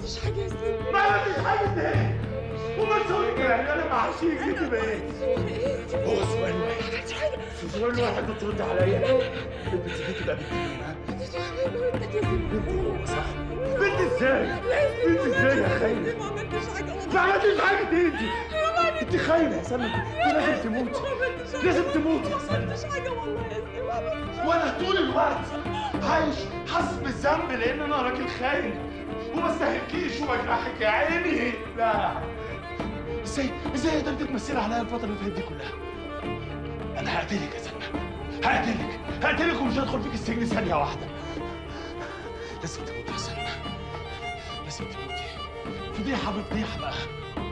عملتش حاجه يا سيدي ما عملتش حاجه ايه وما تسوي يعني انا ما اعرفش كده ايه هو سؤال واحد سؤال واحد بترد عليا انت تيجي تبقى بنت مين ها؟ بنت هو صح بنت ازاي؟ بنت ازاي يا خاينه؟ ما عملتش حاجه والله ما عملتش حاجه دي انت انت خاينه يا سلمى انت لازم تموتي لازم تموتي يا سلمى مش حاجه والله يا سيدي ما عملتش وانا طول الوقت عايش حاسس بالذنب لان انا راجل خاين وما استحقيش وبجرحك يا عيني لا ازاي ازاي قدرت تمثلي عليا الفتره اللي فاتت دي كلها انا هقتلك يا سلمى هقتلك هقتلك ومش هدخل فيك السجن ثانيه واحده لازم تموتي يا سلمى لازم تموتي فضيحه بفضيحه بقى